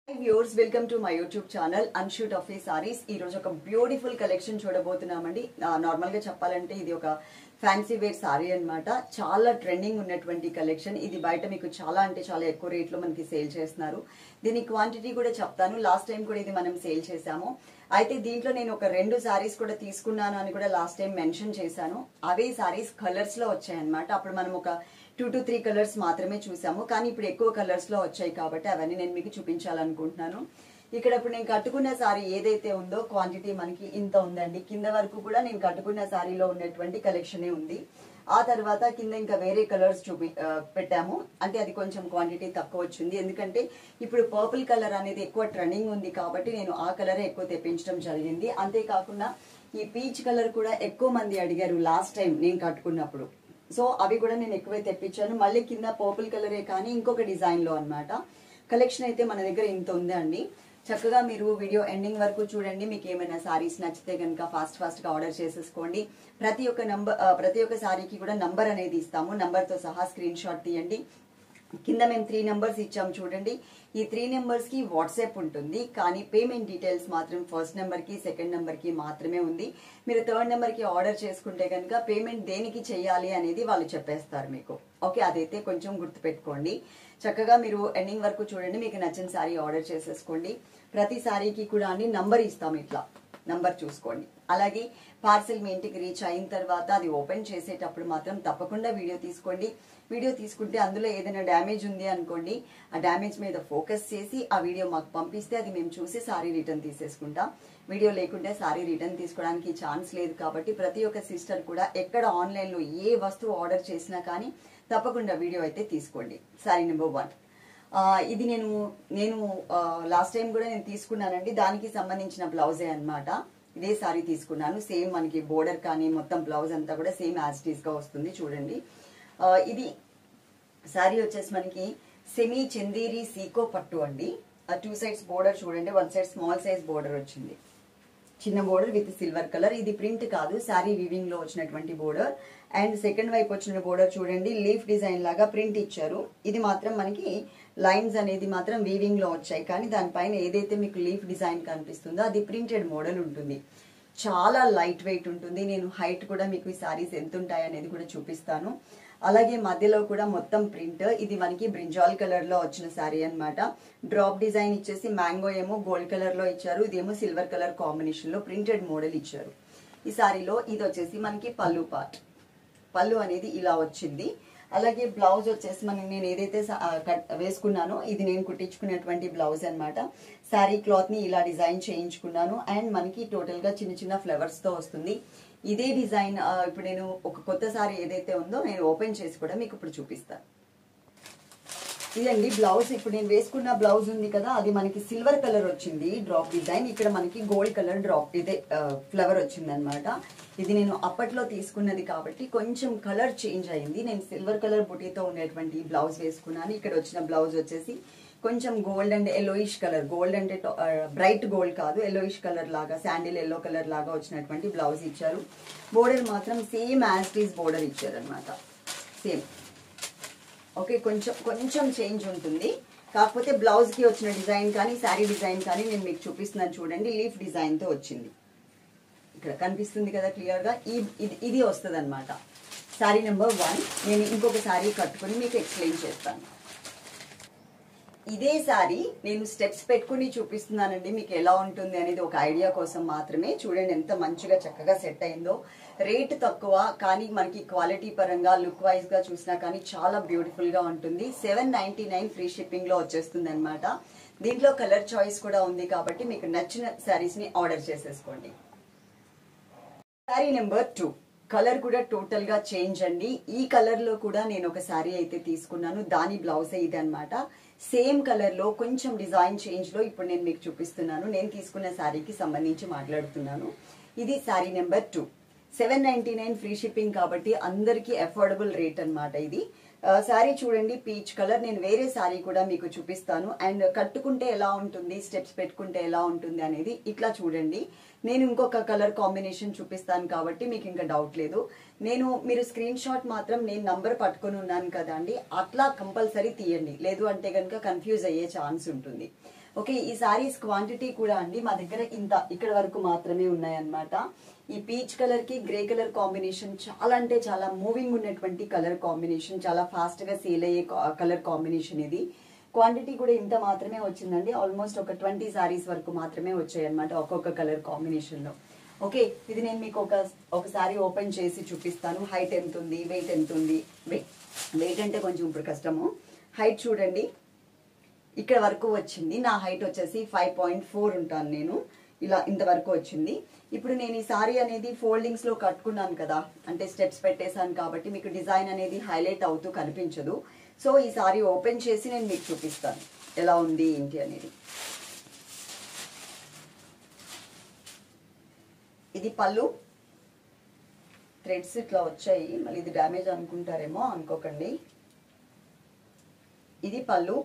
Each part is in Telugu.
viewers welcome to my YouTube channel అన్షూట్ ఆఫ్ ఈ సారీస్ ఈ రోజు ఒక బ్యూటిఫుల్ కలెక్షన్ చూడబోతున్నామండి నార్మల్ గా చెప్పాలంటే ఇది ఒక ఫ్యాన్సీ వేర్ సారీ అన్నమాట చాలా ట్రెండింగ్ ఉన్నటువంటి కలెక్షన్ ఇది బయట మీకు చాలా అంటే చాలా ఎక్కువ రేట్ లో మనకి సేల్ చేస్తున్నారు దీని క్వాంటిటీ కూడా చెప్తాను లాస్ట్ టైం కూడా ఇది మనం సేల్ చేశాము అయితే దీంట్లో నేను ఒక రెండు సారీస్ కూడా తీసుకున్నాను అని కూడా లాస్ట్ టైం మెన్షన్ చేశాను అవే సారీస్ కలర్స్ లో వచ్చాయన్నమాట అప్పుడు మనం ఒక టూ టు త్రీ కలర్స్ మాత్రమే చూసాము కానీ ఇప్పుడు ఎక్కువ కలర్స్ లో వచ్చాయి కాబట్టి అవన్నీ నేను మీకు చూపించాలనుకుంటున్నాను ఇక్కడ ఇప్పుడు నేను కట్టుకున్న సారీ ఏదైతే ఉందో క్వాంటిటీ మనకి ఇంత ఉందండి కింద వరకు కూడా నేను కట్టుకున్న సారీలో ఉన్నటువంటి కలెక్షనే ఉంది ఆ తర్వాత కింద ఇంకా వేరే కలర్స్ చూపి ఆ, పెట్టాము అంటే అది కొంచెం క్వాంటిటీ తక్కువ వచ్చింది ఎందుకంటే ఇప్పుడు పర్పుల్ కలర్ అనేది ఎక్కువ ట్రెండింగ్ ఉంది కాబట్టి నేను ఆ కలర్ ఎక్కువ తెప్పించడం జరిగింది అంతేకాకుండా ఈ పీచ్ కలర్ కూడా ఎక్కువ మంది అడిగారు లాస్ట్ టైం నేను కట్టుకున్నప్పుడు సో అవి కూడా నేను ఎక్కువే తెప్పించాను మళ్ళీ కింద పర్పుల్ కలరే కానీ ఇంకొక డిజైన్ లో అన్నమాట కలెక్షన్ అయితే మన దగ్గర ఇంత ఉంది అండి చక్కగా మీరు వీడియో ఎండింగ్ వరకు చూడండి మీకు ఏమైనా సారీస్ నచ్చితే కనుక ఫాస్ట్ ఫాస్ట్ గా ఆర్డర్ చేసేసుకోండి ప్రతి ఒక్క నంబర్ ప్రతి ఒక్క సారీకి కూడా నంబర్ అనేది ఇస్తాము నంబర్ తో సహా స్క్రీన్ షాట్ తీయండి కింద మేము త్రీ నెంబర్స్ ఇచ్చాము చూడండి ఈ త్రీ నెంబర్స్ కి వాట్సాప్ ఉంటుంది కానీ పేమెంట్ డీటెయిల్స్ మాత్రం ఫస్ట్ నెంబర్ కి సెకండ్ నెంబర్ కి మాత్రమే ఉంది మీరు థర్డ్ నెంబర్ కి ఆర్డర్ చేసుకుంటే కనుక పేమెంట్ దేనికి చేయాలి అనేది వాళ్ళు చెప్పేస్తారు మీకు ఓకే అదైతే కొంచెం గుర్తుపెట్టుకోండి చక్కగా మీరు ఎండింగ్ వరకు చూడండి మీకు నచ్చిన సారీ ఆర్డర్ చేసేసుకోండి ప్రతి సారీకి కూడా అన్ని నంబర్ ఇస్తాం ఇట్లా నంబర్ చూసుకోండి అలాగే పార్సిల్ మీ ఇంటికి రీచ్ అయిన తర్వాత అది ఓపెన్ చేసేటప్పుడు మాత్రం తప్పకుండా వీడియో తీసుకోండి వీడియో తీసుకుంటే అందులో ఏదైనా డ్యామేజ్ ఉంది అనుకోండి ఆ డ్యామేజ్ మీద ఫోకస్ చేసి ఆ వీడియో మాకు పంపిస్తే అది మేము చూసి సారీ రిటర్న్ తీసేసుకుంటాం వీడియో లేకుంటే సారీ రిటర్న్ తీసుకోవడానికి ఛాన్స్ లేదు కాబట్టి ప్రతి ఒక్క సిస్టర్ కూడా ఎక్కడ ఆన్లైన్లో ఏ వస్తువు ఆర్డర్ చేసినా కానీ తప్పకుండా వీడియో అయితే తీసుకోండి సారీ నెంబర్ వన్ ఆ, ఇది నేను నేను లాస్ట్ టైం కూడా నేను తీసుకున్నానండి దానికి సంబంధించిన బ్లౌజే అన్నమాట ఇదే సారీ తీసుకున్నాను సేమ్ మనకి బోర్డర్ కానీ మొత్తం బ్లౌజ్ అంతా కూడా సేమ్ యాజ్ ఇట్ ఈస్ గా వస్తుంది చూడండి ఆ, ఇది సారీ వచ్చేసి మనకి సెమీ చందేరి సీకో పట్టు అండి ఆ టూ సైడ్స్ బోర్డర్ చూడండి one side small size border వచ్చింది చిన్న బోర్డర్ విత్ సిల్వర్ కలర్ ఇది ప్రింట్ కాదు శారీ వీవింగ్ లో వచ్చినటువంటి బోర్డర్ అండ్ సెకండ్ వైపు వచ్చిన బోర్డర్ చూడండి లీఫ్ డిజైన్ లాగా ప్రింట్ ఇచ్చారు ఇది మాత్రం మనకి లైన్స్ అనేది మాత్రం వీవింగ్ లో వచ్చాయి కానీ దానిపైన ఏదైతే మీకు లీఫ్ డిజైన్ కనిపిస్తుందో అది ప్రింటెడ్ మోడల్ ఉంటుంది చాలా లైట్ వెయిట్ ఉంటుంది నేను హైట్ కూడా మీకు ఈ సారీస్ ఎంత ఉంటాయి అనేది కూడా చూపిస్తాను అలాగే మధ్యలో కూడా మొత్తం ప్రింట్ ఇది మనకి బ్రింజాల్ కలర్ లో వచ్చిన శారీ అన్నమాట డ్రాప్ డిజైన్ ఇచ్చేసి మ్యాంగో ఏమో గోల్డ్ కలర్ లో ఇచ్చారు ఇదేమో సిల్వర్ కలర్ కాంబినేషన్ లో ప్రింటెడ్ మోడల్ ఇచ్చారు ఈ సారీలో ఇది వచ్చేసి మనకి పళ్ళు పార్ట్ పళ్ళు అనేది ఇలా వచ్చింది అలాగే బ్లౌజ్ వచ్చేసి మనం నేను ఏదైతే సా- ఆ, కట్ వేసుకున్నానో ఇది నేను కుట్టించుకున్నటువంటి బ్లౌజ్ అన్నమాట శారీ క్లాత్ ని ఇలా డిజైన్ చేయించుకున్నాను అండ్ మనకి టోటల్ గా చిన్న చిన్న ఫ్లవర్స్ తో వస్తుంది ఇదే డిజైన్ ఆ, ఇప్పుడు నేను ఒక కొత్త సారీ ఏదైతే ఉందో నేను ఓపెన్ చేసి కూడా మీకు ఇప్పుడు చూపిస్తాను ఇదండి బ్లౌజ్ ఇప్పుడు నేను వేసుకున్న బ్లౌజ్ ఉంది కదా అది మనకి సిల్వర్ కలర్ వచ్చింది డ్రాప్ డిజైన్ ఇక్కడ మనకి గోల్డ్ కలర్ డ్రాప్ ఇదే ఫ్లవర్ వచ్చింది అనమాట ఇది నేను అప్పట్లో తీసుకున్నది కాబట్టి కొంచెం కలర్ చేంజ్ అయింది నేను సిల్వర్ కలర్ బుటీతో ఉండేటువంటి బ్లౌజ్ వేసుకున్నాను ఇక్కడ వచ్చిన బ్లౌజ్ వచ్చేసి కొంచెం gold and yellowish colour gold అంటే బ్రైట్ గోల్డ్ కాదు ఎల్లోయిష్ కలర్ లాగా శాండిల్ ఎల్లో కలర్ లాగా వచ్చినటువంటి బ్లౌజ్ ఇచ్చారు బోర్డర్ మాత్రం సేమ్ యాస్టీస్ బోర్డర్ ఇచ్చారు అనమాట సేమ్ ఓకే కొంచెం కొంచెం చేంజ్ ఉంటుంది కాకపోతే బ్లౌజ్ కి వచ్చిన డిజైన్ కానీ శారీ డిజైన్ కానీ నేను మీకు చూపిస్తున్నాను చూడండి లీఫ్ డిజైన్ తో వచ్చింది ఇక్కడ కనిపిస్తుంది కదా క్లియర్ గా ఈ ఇది ఇది వస్తుంది అనమాట శారీ నెంబర్ వన్ నేను ఇంకొక శారీ కట్టుకొని మీకు ఎక్స్ప్లెయిన్ చేస్తాను ఇదే సారీ నేను స్టెప్స్ పెట్టుకుని చూపిస్తున్నానండి మీకు ఎలా ఉంటుంది అనేది ఒక ఐడియా కోసం మాత్రమే చూడండి ఎంత మంచిగా చక్కగా సెట్ అయిందో రేట్ తక్కువ కానీ మనకి క్వాలిటీ పరంగా లుక్ వైజ్ గా చూసినా కానీ చాలా బ్యూటిఫుల్ గా ఉంటుంది seven ninety nine free shipping లో వచ్చేస్తుంది అనమాట దీంట్లో కలర్ చాయిస్ కూడా ఉంది కాబట్టి మీకు నచ్చిన శారీస్ ని ఆర్డర్ చేసేసుకోండి శారీ నెంబర్ టూ కలర్ కూడా టోటల్ గా చేంజ్ అండి ఈ కలర్ లో కూడా నేను ఒక శారీ అయితే తీసుకున్నాను దాని బ్లౌజ్ ఇది అనమాట సేమ్ కలర్ లో కొంచెం డిజైన్ చేంజ్ లో ఇప్పుడు నేను మీకు చూపిస్తున్నాను నేను తీసుకున్న శారీకి సంబంధించి మాట్లాడుతున్నాను ఇది sari number two seven ninety nine free shipping కాబట్టి అందరికీ అఫోర్డబుల్ రేట్ అన్నమాట ఇది శారీ చూడండి పీచ్ కలర్ నేను వేరే శారీ కూడా మీకు చూపిస్తాను అండ్ కట్టుకుంటే ఎలా ఉంటుంది స్టెప్స్ పెట్టుకుంటే ఎలా ఉంటుంది అనేది ఇట్లా చూడండి నేను ఇంకొక కలర్ కాంబినేషన్ చూపిస్తాను కాబట్టి మీకు ఇంకా డౌట్ లేదు నేను మీరు స్క్రీన్ షాట్ మాత్రం నేను నంబర్ పట్టుకొని ఉన్నాను కదా అండి అట్లా కంపల్సరీ తీయండి లేదు అంటే కనుక కన్ఫ్యూజ్ అయ్యే ఛాన్స్ ఉంటుంది ఓకే ఈ సారీస్ క్వాంటిటీ కూడా అండి మా దగ్గర ఇంత ఇక్కడ వరకు మాత్రమే ఉన్నాయన్నమాట ఈ పీచ్ కలర్ కి గ్రే కలర్ కాంబినేషన్ చాలా అంటే చాలా మూవింగ్ ఉన్నటువంటి కలర్ కాంబినేషన్ చాలా ఫాస్ట్ గా సేల్ అయ్యే కలర్ కాంబినేషన్ ఇది క్వాంటిటీ కూడా ఇంత మాత్రమే వచ్చిందండి ఆల్మోస్ట్ ఒక ట్వంటీ సారీస్ వరకు మాత్రమే వచ్చాయి అనమాట ఒక్కొక్క కలర్ కాంబినేషన్ లో ఓకే ఇది నేను మీకు ఒక ఒకసారి ఓపెన్ చేసి చూపిస్తాను హైట్ ఎంత ఉంది వెయిట్ ఎంత ఉంది వెయిట్ వెయిట్ అంటే కొంచెం ఇప్పుడు కష్టము హైట్ చూడండి ఇక్కడ వరకు వచ్చింది నా హైట్ వచ్చేసి ఫైవ్ పాయింట్ ఫోర్ ఉంటాను నేను ఇలా ఇంతవరకు వచ్చింది ఇప్పుడు నేను ఈ సారీ అనేది ఫోల్డింగ్స్ లో కట్టుకున్నాను కదా అంటే స్టెప్స్ పెట్టేశాను కాబట్టి మీకు డిజైన్ అనేది హైలైట్ అవుతూ కనిపించదు సో ఈ సారీ ఓపెన్ చేసి నేను మీకు చూపిస్తాను ఎలా ఉంది ఏంటి అనేది ఇది పళ్ళు థ్రెడ్స్ ఇట్లా వచ్చాయి మళ్ళీ ఇది డ్యామేజ్ అనుకుంటారేమో అనుకోకండి ఇది పళ్ళు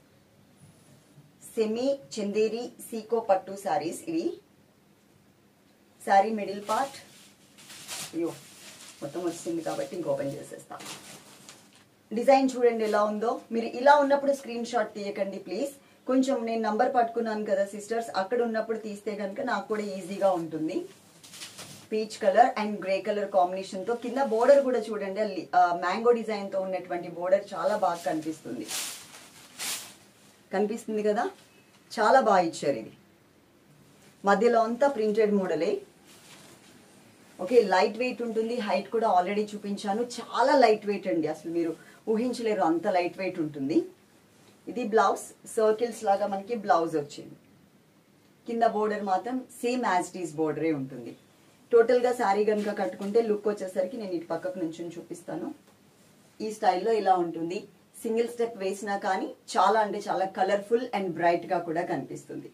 సెమీ చందేరి సీకో పట్టు సారీస్ ఇవి శారీ మిడిల్ పార్ట్ అయ్యో మొత్తం వచ్చింది కాబట్టి ఇంక ఓపెన్ చేసేస్తా డిజైన్ చూడండి ఎలా ఉందో మీరు ఇలా ఉన్నప్పుడు స్క్రీన్ షాట్ తీయకండి ప్లీజ్ కొంచెం నేను నంబర్ పట్టుకున్నాను కదా సిస్టర్స్ అక్కడ ఉన్నప్పుడు తీస్తే కనుక నాకు కూడా ఈజీగా ఉంటుంది peach colour and grey colour combination తో కింద బోర్డర్ కూడా చూడండి మ్యాంగో డిజైన్ తో ఉన్నటువంటి బోర్డర్ చాలా బాగా కనిపిస్తుంది కనిపిస్తుంది కదా చాలా బాగా ఇచ్చారు ఇది మధ్యలో అంతా ప్రింటెడ్ మోడలే ఓకే లైట్ వెయిట్ ఉంటుంది హైట్ కూడా ఆల్రెడీ చూపించాను చాలా లైట్ వెయిట్ అండి అసలు మీరు ఊహించలేరు అంత లైట్ వెయిట్ ఉంటుంది ఇది బ్లౌజ్ సర్కిల్స్ లాగా మనకి బ్లౌజ్ వచ్చింది కింద బోర్డర్ మాత్రం సేమ్ యాజ్ టీస్ బోర్డరే ఉంటుంది టోటల్ గా శారీ కనుక కట్టుకుంటే లుక్ వచ్చేసరికి నేను ఇటు పక్కకు నుంచి చూపిస్తాను ఈ స్టైల్లో ఇలా ఉంటుంది సింగిల్ స్టెప్ వేసినా కానీ చాలా అంటే చాలా కలర్ఫుల్ అండ్ బ్రైట్ గా కూడా కనిపిస్తుంది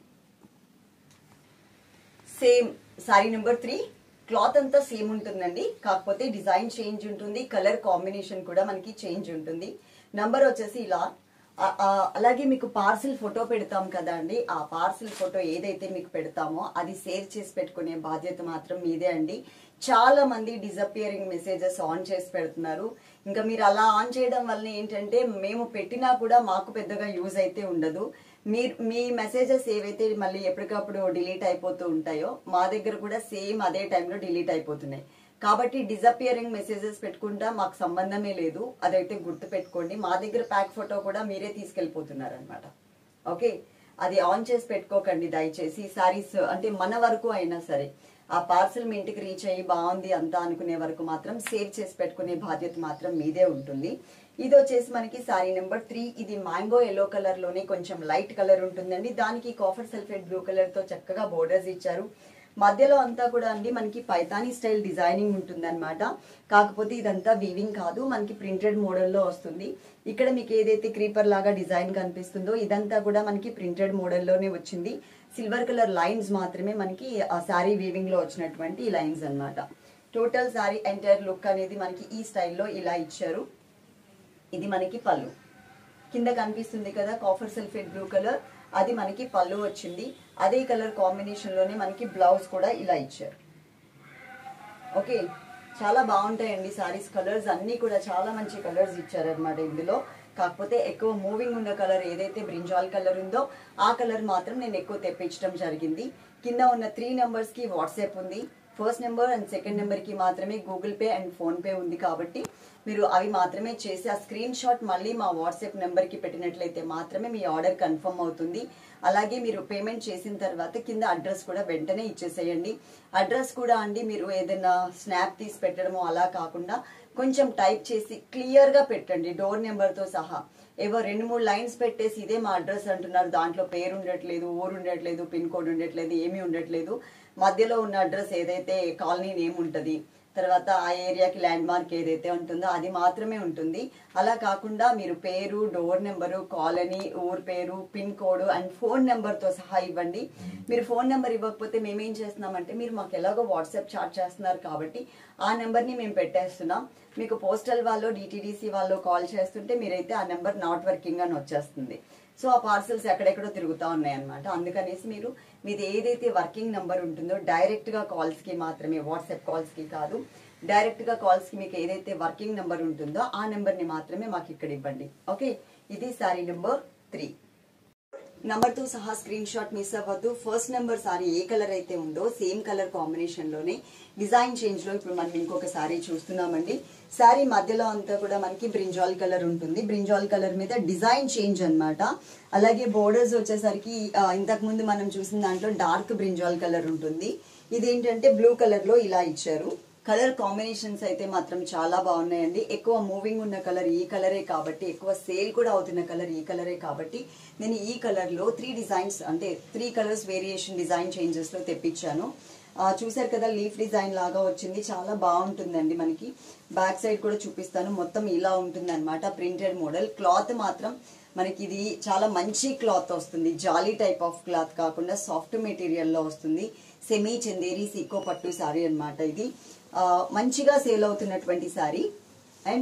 same sari number three cloth అంతా సేమ్ ఉంటుందండి కాకపోతే డిజైన్ చేంజ్ ఉంటుంది కలర్ కాంబినేషన్ కూడా మనకి చేంజ్ ఉంటుంది నంబర్ వచ్చేసి ఇలా ఆ- ఆ, అలాగే మీకు పార్సిల్ ఫోటో పెడతాం కదా అండి ఆ పార్సిల్ ఫోటో ఏదైతే మీకు పెడతామో అది సేవ్ చేసి పెట్టుకునే బాధ్యత మాత్రం మీదే అండి చాలా మంది డిజపియరింగ్ మెసేజెస్ ఆన్ చేసి పెడుతున్నారు ఇంకా మీరు అలా ఆన్ చేయడం వల్ల ఏంటంటే మేము పెట్టినా కూడా మాకు పెద్దగా యూజ్ అయితే ఉండదు మీరు మీ మెసేజెస్ ఏవైతే మళ్ళీ ఎప్పటికప్పుడు డిలీట్ అయిపోతూ ఉంటాయో మా దగ్గర కూడా సేమ్ అదే టైంలో డిలీట్ అయిపోతున్నాయి కాబట్టి డిజపియరింగ్ మెసేజెస్ పెట్టుకుంటా మాకు సంబంధమే లేదు అదైతే గుర్తు పెట్టుకోండి మా దగ్గర ప్యాక్ ఫోటో కూడా మీరే తీసుకెళ్లిపోతున్నారు అనమాట ఓకే అది ఆన్ చేసి పెట్టుకోకండి దయచేసి సారీస్ అంటే మన వరకు అయినా సరే ఆ పార్సల్ మీ ఇంటికి రీచ్ అయ్యి బాగుంది అంతా అనుకునే వరకు మాత్రం సేవ్ చేసి పెట్టుకునే బాధ్యత మాత్రం మీదే ఉంటుంది ఇది వచ్చేసి మనకి సారీ నెంబర్ త్రీ ఇది మ్యాంగో ఎల్లో కలర్ లోనే కొంచెం లైట్ కలర్ ఉంటుందండి దానికి కాఫర్ సల్ఫేట్ బ్లూ కలర్ తో చక్కగా బోర్డర్స్ ఇచ్చారు మధ్యలో అంతా కూడా అండి మనకి పైతానీ స్టైల్ డిజైనింగ్ ఉంటుందన్నమాట కాకపోతే ఇదంతా వీవింగ్ కాదు మనకి ప్రింటెడ్ మోడల్లో వస్తుంది ఇక్కడ మీకు ఏదైతే క్రీపర్ లాగా డిజైన్ కనిపిస్తుందో ఇదంతా కూడా మనకి ప్రింటెడ్ మోడల్లోనే వచ్చింది సిల్వర్ కలర్ లైన్స్ మాత్రమే మనకి ఆ శారీ వీవింగ్ లో వచ్చినటువంటి లైన్స్ అన్నమాట టోటల్ శారీ ఎంటైర్ లుక్ అనేది మనకి ఈ స్టైల్లో ఇలా ఇచ్చారు ఇది మనకి పళ్ళు కింద కనిపిస్తుంది కదా కాఫర్ సల్ఫేట్ బ్లూ కలర్ అది మనకి పళ్ళు వచ్చింది అదే కలర్ కాంబినేషన్ లోనే మనకి బ్లౌజ్ కూడా ఇలా ఇచ్చారు ఓకే చాలా బాగుంటాయండి సారీస్ కలర్స్ అన్ని కూడా చాలా మంచి కలర్స్ ఇచ్చారనమాట ఇందులో కాకపోతే ఎక్కువ మూవింగ్ ఉన్న కలర్ ఏదైతే బ్రింజాల్ కలర్ ఉందో ఆ కలర్ మాత్రం నేను ఎక్కువ తెప్పించడం జరిగింది కింద ఉన్న త్రీ నెంబర్స్ కి వాట్సాప్ ఉంది first number and second number కి మాత్రమే Google Pay and PhonePe ఉంది కాబట్టి మీరు అవి మాత్రమే చేసి ఆ స్క్రీన్ షాట్ మళ్ళీ మా వాట్సాప్ నెంబర్ కి పెట్టినట్లయితే మాత్రమే మీ ఆర్డర్ కన్ఫర్మ్ అవుతుంది అలాగే మీరు పేమెంట్ చేసిన తర్వాత కింద అడ్రస్ కూడా వెంటనే ఇచ్చేసేయండి అడ్రస్ కూడా అండి మీరు ఏదైనా స్నాప్ తీసి పెట్టడమో అలా కాకుండా కొంచెం టైప్ చేసి క్లియర్ గా పెట్టండి డోర్ నెంబర్ తో సహా ఏవో రెండు మూడు లైన్స్ పెట్టేసి ఇదే మా అడ్రస్ అంటున్నారు దాంట్లో పేరు ఉండట్లేదు ఊరు ఉండట్లేదు పిన్ కోడ్ ఉండట్లేదు ఏమీ ఉండట్లేదు మధ్యలో ఉన్న అడ్రస్ ఏదైతే కాలనీ నేమ్ ఉంటది తర్వాత ఆ ఏరియాకి ల్యాండ్ మార్క్ ఏదైతే ఉంటుందో అది మాత్రమే ఉంటుంది అలా కాకుండా మీరు పేరు డోర్ నెంబరు కాలనీ ఊరు పేరు పిన్ కోడ్ అండ్ ఫోన్ నెంబర్తో సహా ఇవ్వండి మీరు ఫోన్ నెంబర్ ఇవ్వకపోతే మేమేం చేస్తున్నామంటే మీరు మాకు ఎలాగో వాట్సాప్ చాట్ చేస్తున్నారు కాబట్టి ఆ నెంబర్ని మేము పెట్టేస్తున్నాం మీకు పోస్టల్ వాళ్ళు డిటీడీసీ వాళ్ళు కాల్ చేస్తుంటే మీరైతే ఆ నెంబర్ నాట్ వర్కింగ్ అని వచ్చేస్తుంది సో ఆ పార్సల్స్ ఎక్కడెక్కడో తిరుగుతూ ఉన్నాయి అనమాట అందుకనేసి మీరు మీది ఏదైతే వర్కింగ్ నెంబర్ ఉంటుందో డైరెక్ట్ గా కాల్స్ కి మాత్రమే వాట్సాప్ కాల్స్ కి కాదు డైరెక్ట్ గా కాల్స్ కి మీకు ఏదైతే వర్కింగ్ నెంబర్ ఉంటుందో ఆ నెంబర్ ని మాత్రమే మాకు ఇక్కడ ఇవ్వండి ఓకే ఇది సారీ నెంబర్ త్రీ నంబర్ తో సహా స్క్రీన్ షాట్ మిస్ అవ్వద్దు ఫస్ట్ నెంబర్ సారీ ఏ కలర్ అయితే ఉందో సేమ్ కలర్ కాంబినేషన్ లోనే డిజైన్ చేంజ్ లో ఇప్పుడు మనం ఇంకొక సారీ చూస్తున్నామండి సారీ మధ్యలో అంతా కూడా మనకి బ్రింజాల్ కలర్ ఉంటుంది బ్రింజాల్ కలర్ మీద డిజైన్ చేంజ్ అన్నమాట అలాగే బోర్డర్స్ వచ్చేసరికి ఆ, ఇంతకు ముందు మనం చూసిన దాంట్లో డార్క్ బ్రింజాల్ కలర్ ఉంటుంది ఇదేంటంటే బ్లూ కలర్ లో ఇలా ఇచ్చారు కలర్ కాంబినేషన్స్ అయితే మాత్రం చాలా బాగున్నాయండి ఎక్కువ మూవింగ్ ఉన్న కలర్ ఈ కలరే కాబట్టి ఎక్కువ సేల్ కూడా అవుతున్న కలర్ ఈ కలరే కాబట్టి నేను ఈ కలర్ లో త్రీ డిజైన్స్ అంటే three colours variation design changes లో తెప్పించాను ఆ, చూసారు కదా లీఫ్ డిజైన్ లాగా వచ్చింది చాలా బాగుంటుందండి మనకి బ్యాక్ సైడ్ కూడా చూపిస్తాను మొత్తం ఇలా ఉంటుంది అనమాట ప్రింటెడ్ మోడల్ క్లాత్ మాత్రం మనకి ఇది చాలా మంచి క్లాత్ వస్తుంది జాలీ టైప్ ఆఫ్ క్లాత్ కాకుండా సాఫ్ట్ మెటీరియల్ లో వస్తుంది సెమీ చందేరి సీకో పట్టు సారీ అన్నమాట ఇది ఆ, మంచిగా సేల్ అవుతున్నటువంటి సారీ అండ్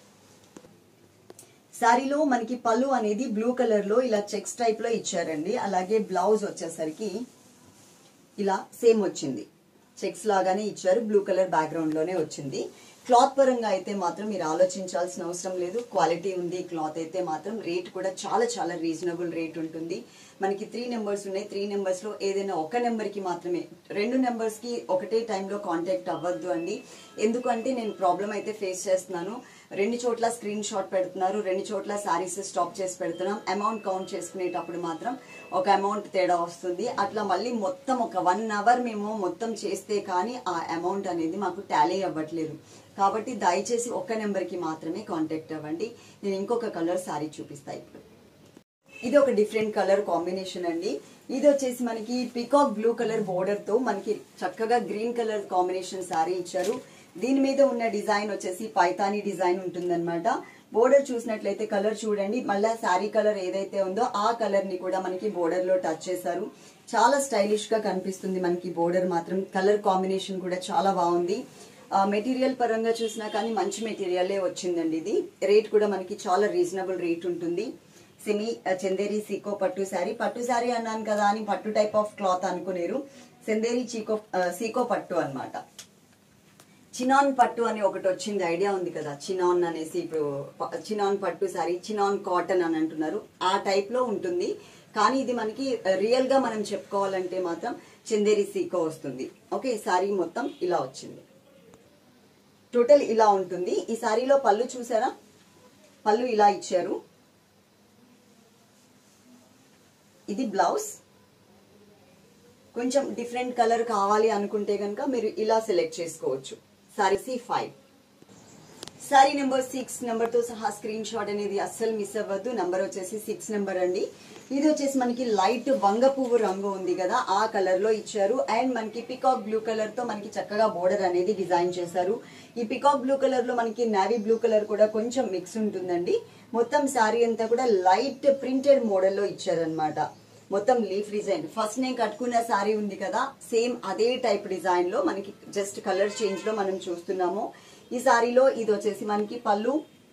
సారీలో మనకి పళ్ళు అనేది బ్లూ కలర్ లో ఇలా చెక్స్ టైప్ లో ఇచ్చారండి అలాగే బ్లౌజ్ వచ్చేసరికి ఇలా సేమ్ వచ్చింది చెక్స్ లాగానే ఇచ్చారు బ్లూ కలర్ బ్యాక్గ్రౌండ్ లోనే వచ్చింది క్లాత్ పరంగా అయితే మాత్రం మీరు ఆలోచించాల్సిన అవసరం లేదు క్వాలిటీ ఉంది క్లాత్ అయితే మాత్రం రేట్ కూడా చాలా చాలా రీజనబుల్ రేట్ ఉంటుంది మనకి త్రీ నెంబర్స్ ఉన్నాయి త్రీ నెంబర్స్ లో ఏదైనా ఒక నెంబర్ కి మాత్రమే రెండు నెంబర్స్ కి ఒకటే టైంలో కాంటాక్ట్ అవ్వద్దు అండి ఎందుకంటే నేను ప్రాబ్లం అయితే ఫేస్ చేస్తున్నాను రెండు చోట్ల స్క్రీన్ షాట్ పెడుతున్నారు రెండు చోట్ల శారీస్ స్టాప్ చేసి పెడుతున్నాం అమౌంట్ కౌంట్ చేసుకునేటప్పుడు మాత్రం ఒక అమౌంట్ తేడా వస్తుంది అట్లా మళ్ళీ మొత్తం ఒక వన్ అవర్ మేము మొత్తం చేస్తే కానీ ఆ అమౌంట్ అనేది మాకు టాలీ అవ్వట్లేదు కాబట్టి దయచేసి ఒక్క నెంబర్కి మాత్రమే కాంటాక్ట్ అవ్వండి నేను ఇంకొక కలర్ శారీ చూపిస్తా ఇప్పుడు ఇది ఒక డిఫరెంట్ కలర్ కాంబినేషన్ అండి ఇది వచ్చేసి మనకి పికాక్ బ్లూ కలర్ బోర్డర్ తో మనకి చక్కగా గ్రీన్ కలర్ కాంబినేషన్ శారీ ఇచ్చారు దీని మీద ఉన్న డిజైన్ వచ్చేసి పైతానీ డిజైన్ ఉంటుందన్నమాట బోర్డర్ చూసినట్లయితే కలర్ చూడండి మళ్ళా శారీ కలర్ ఏదైతే ఉందో ఆ కలర్ ని కూడా మనకి బోర్డర్ లో టచ్ చేశారు చాలా స్టైలిష్ గా కనిపిస్తుంది మనకి బోర్డర్ మాత్రం కలర్ కాంబినేషన్ కూడా చాలా బాగుంది మెటీరియల్ పరంగా చూసినా కానీ మంచి మెటీరియలే వచ్చిందండి ఇది రేట్ కూడా మనకి చాలా రీజనబుల్ రేట్ ఉంటుంది సెమీ చందేరి సీకో పట్టు శారీ పట్టు శారీ అన్నాను కదా అని పట్టు టైప్ ఆఫ్ క్లాత్ అనుకునేరు చందేరి చీకో ఆ, సీకో పట్టు అన్నమాట చినాన్ పట్టు అని ఒకటి వచ్చింది ఐడియా ఉంది కదా చినాన్ అనేసి ఇప్పుడు ప- చినాన్ పట్టు సారీ చినాన్ కాటన్ అని అంటున్నారు ఆ టైప్ లో ఉంటుంది కానీ ఇది మనకి రియల్ గా మనం చెప్పుకోవాలంటే మాత్రం చందేరి సీకో వస్తుంది ఓకే ఈ సారీ మొత్తం ఇలా వచ్చింది టోటల్ ఇలా ఉంటుంది ఈ సారీలో పళ్ళు చూసారా పళ్ళు ఇలా ఇచ్చారు ఇది బ్లౌజ్ కొంచెం డిఫరెంట్ కలర్ కావాలి అనుకుంటే కనుక మీరు ఇలా సెలెక్ట్ చేసుకోవచ్చు sari C five sari number six number తో సహా స్క్రీన్ షాట్ అనేది అస్సలు మిస్ అవ్వద్దు నెంబర్ వచ్చేసి సిక్స్ నెంబర్ అండి ఇది వచ్చేసి మనకి లైట్ వంగ పువ్వు రంగు ఉంది కదా ఆ కలర్ లో ఇచ్చారు అండ్ మనకి పికాక్ బ్లూ కలర్ తో మనకి చక్కగా బోర్డర్ అనేది డిజైన్ చేశారు ఈ పికాక్ బ్లూ కలర్ లో మనకి నావీ బ్లూ కలర్ కూడా కొంచెం మిక్స్ ఉంటుందండి మొత్తం శారీ అంతా కూడా లైట్ ప్రింటెడ్ మోడల్లో ఇచ్చారనమాట మొత్తం లీఫ్ డిజైన్ ఫస్ట్ నేను కట్టుకున్న శారీ ఉంది కదా సేమ్ అదే టైప్ డిజైన్ లో మనకి జస్ట్ కలర్ చేంజ్ లో మనం చూస్తున్నాము ఈ శారీలో ఇది వచ్చేసి మనకి పళ్ళు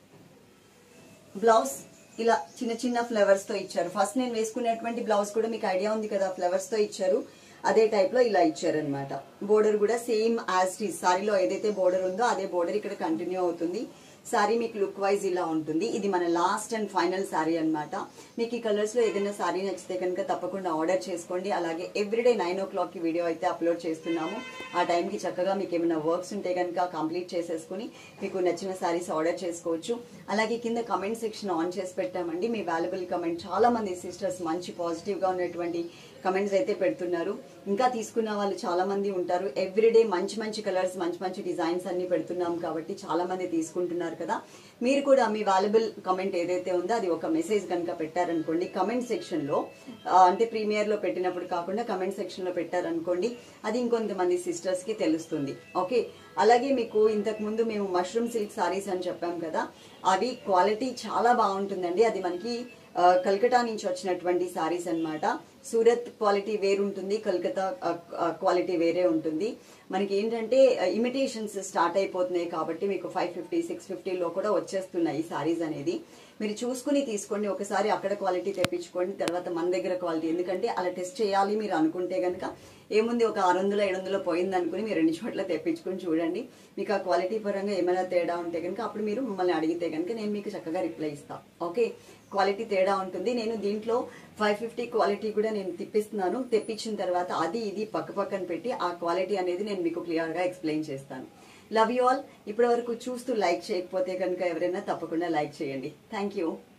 బ్లౌజ్ ఇలా చిన్న చిన్న ఫ్లవర్స్ తో ఇచ్చారు ఫస్ట్ నేను వేసుకునేటువంటి బ్లౌజ్ కూడా మీకు ఐడియా ఉంది కదా ఫ్లవర్స్ తో ఇచ్చారు అదే టైప్ లో ఇలా ఇచ్చారు అనమాట బోర్డర్ కూడా సేమ్ యాజ్ టీ సారీలో ఏదైతే బోర్డర్ ఉందో అదే బోర్డర్ ఇక్కడ కంటిన్యూ అవుతుంది సారీ మీకు లుక్ వైజ్ ఇలా ఉంటుంది ఇది మన లాస్ట్ అండ్ ఫైనల్ సారీ అన్నమాట మీకు ఈ కలర్స్ లో ఏదైనా సారీ నచ్చితే కనుక తప్పకుండా ఆర్డర్ చేసుకోండి అలాగే ఎవ్రీడే నైన్ ఓ క్లాక్ కి వీడియో అయితే అప్లోడ్ చేస్తున్నాము ఆ టైంకి చక్కగా మీకు ఏమైనా వర్క్స్ ఉంటే కనుక కంప్లీట్ చేసేసుకుని మీకు నచ్చిన సారీస్ ఆర్డర్ చేసుకోవచ్చు అలాగే కింద కమెంట్ సెక్షన్ ఆన్ చేసి పెట్టామండి మీ వాల్యుబుల్ కమెంట్ చాలా మంది సిస్టర్స్ మంచి పాజిటివ్ గా ఉన్నటువంటి కమెంట్స్ అయితే పెడుతున్నారు ఇంకా తీసుకున్న వాళ్ళు చాలా మంది ఉంటారు ఎవ్రీడే మంచి మంచి కలర్స్ మంచి మంచి డిజైన్స్ అన్ని పెడుతున్నాం కాబట్టి చాలా మంది తీసుకుంటున్నారు కదా మీరు కూడా మీ వాల్యుబుల్ కమెంట్ ఏదైతే ఉందో అది ఒక మెసేజ్ కనుక పెట్టారనుకోండి కమెంట్ సెక్షన్ లో ఆ, అంటే ప్రీమియర్ లో పెట్టినప్పుడు కాకుండా కమెంట్ సెక్షన్ లో పెట్టారనుకోండి అది ఇంకొంతమంది సిస్టర్స్ కి తెలుస్తుంది ఓకే అలాగే మీకు ఇంతకు ముందు మేము మష్రూమ్ సిల్క్ సారీస్ అని చెప్పాం కదా అవి క్వాలిటీ చాలా బాగుంటుందండి అది మనకి ఆ, కల్కటా నుంచి వచ్చినటువంటి సారీస్ అన్నమాట సూరత్ క్వాలిటీ వేరు ఉంటుంది కల్కతా ఆ, ఆ, క్వాలిటీ వేరే ఉంటుంది మనకి ఏంటంటే ఇమిటేషన్స్ స్టార్ట్ అయిపోతున్నాయి కాబట్టి మీకు ఫైవ్ ఫిఫ్టీ సిక్స్ ఫిఫ్టీలో కూడా వచ్చేస్తున్నాయి ఈ సారీస్ అనేది మీరు చూసుకుని తీసుకోండి ఒకసారి అక్కడ క్వాలిటీ తెప్పించుకోండి తర్వాత మన దగ్గర క్వాలిటీ ఎందుకంటే అలా టెస్ట్ చేయాలి మీరు అనుకుంటే కనుక ఏముంది ఒక ఆరు వందల ఏడు వందలు పోయింది అనుకుని మీరు రెండు చోట్ల తెప్పించుకొని చూడండి మీకు ఆ క్వాలిటీ పరంగా ఏమైనా తేడా ఉంటే కనుక అప్పుడు మీరు మమ్మల్ని అడిగితే కనుక నేను మీకు చక్కగా రిప్లై ఇస్తాను ఓకే క్వాలిటీ తేడా ఉంటుంది నేను దీంట్లో ఫైవ్ ఫిఫ్టీ క్వాలిటీ కూడా నేను తిప్పిస్తున్నాను తెప్పించిన తర్వాత అది ఇది పక్క పక్కన పెట్టి ఆ క్వాలిటీ అనేది నేను మీకు క్లియర్ గా ఎక్స్ప్లెయిన్ చేస్తాను లవ్ యూ ఆల్ ఇప్పటి వరకు చూస్తూ లైక్ చేయకపోతే కనుక ఎవరైనా తప్పకుండా లైక్ చేయండి థ్యాంక్ యూ